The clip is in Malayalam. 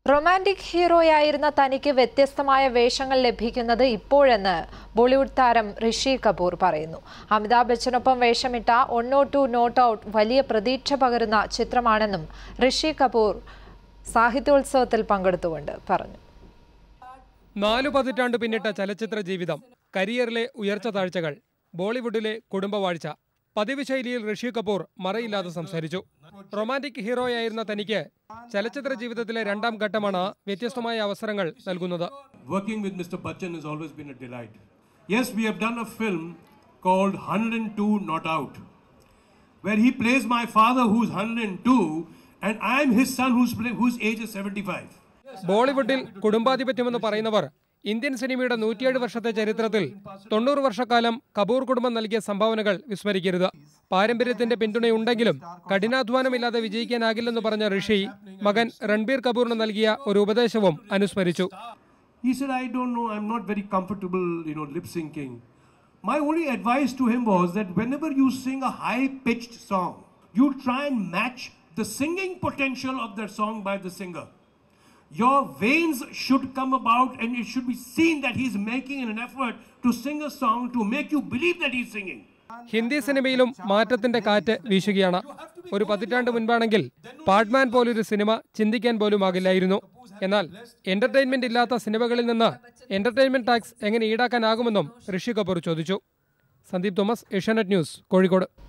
റൊമാൻറ്റിക് ഹീറോയായിരുന്ന തനിക്ക് വ്യത്യസ്തമായ വേഷങ്ങൾ ലഭിക്കുന്നത് ഇപ്പോഴെന്ന് ബോളിവുഡ് താരം ഋഷി കപൂർ പറയുന്നു അമിതാഭ് ബച്ചനൊപ്പം വേഷമിട്ട one nought two not out വലിയ പ്രതീക്ഷ പകരുന്ന ചിത്രമാണെന്നും ഋഷി കപൂർ സാഹിത്യോത്സവത്തിൽ പങ്കെടുത്തുകൊണ്ട് പറഞ്ഞു നാലു പതിറ്റാണ്ട് പിന്നിട്ട ചലച്ചിത്ര ജീവിതം കരിയറിലെ ഉയർച്ച താഴ്ചകൾ ബോളിവുഡിലെ കുടുംബവാഴ്ച പതിവ് ശൈലിയിൽ ഋഷി കപൂർ മറയില്ലാതെ സംസാരിച്ചു റൊമാൻറ്റിക് ഹീറോയായിരുന്ന തനിക്ക് ചലച്ചിത്ര ജീവിതത്തിലെ രണ്ടാം ഘട്ടമാണ് വ്യത്യസ്തമായ അവസരങ്ങൾ നൽകുന്നത് Working with Mr. Bachchan has always been a delight. Yes, we have done a film called 102 Not Out, where he plays my father who's 102 and I'm his son who's, play, whose age is 75. ബോളിവുഡിൽ കുടുംബാധിപത്യമെന്ന് പറയുന്നവർ ഇന്ത്യൻ സിനിമയുടെ നൂറ്റിയേഴ് വർഷത്തെ ചരിത്രത്തിൽ തൊണ്ണൂറ് വർഷക്കാലം കപൂർ കുടുംബം നൽകിയ സംഭാവനകൾ വിസ്മരിക്കരുത് പാരമ്പര്യത്തിന്റെ പിന്തുണയുണ്ടെങ്കിലും കഠിനാധ്വാനമില്ലാതെ വിജയിക്കാനാകില്ലെന്ന് പറഞ്ഞ ഋഷി മകൻ രൺബീർ കപൂറിന് നൽകിയ ഒരു ഉപദേശവും അനുസ്മരിച്ചു He said, I don't know, I'm not very comfortable, you know, lip syncing. My only advice to him was that whenever you sing a high pitched song, you try and match the singing potential of that song by the singer. Your veins should come about and it should be seen that he's making an effort to sing a song to make you believe that he's singing. Hindi സിനിമയിലും മാറ്റത്തിന്റെ കാറ്റ് വീശുകയാണ് ഒരു പതിറ്റാണ്ട് മുൻപാണെങ്കിൽ പാഡ്മാൻ പോലൊരു സിനിമ ചിന്തിക്കാൻ പോലും ആകില്ലായിരുന്നു എന്നാൽ എന്റർടൈൻമെന്റ് ഇല്ലാത്ത സിനിമകളിൽ നിന്ന് എന്റർടൈൻമെന്റ് ടാക്സ് എങ്ങനെ ഈടാക്കാനാകുമെന്നും ഋഷി കപൂർ ചോദിച്ചു സന്ദീപ് തോമസ് ഏഷ്യാനെറ്റ് ന്യൂസ് കോഴിക്കോട്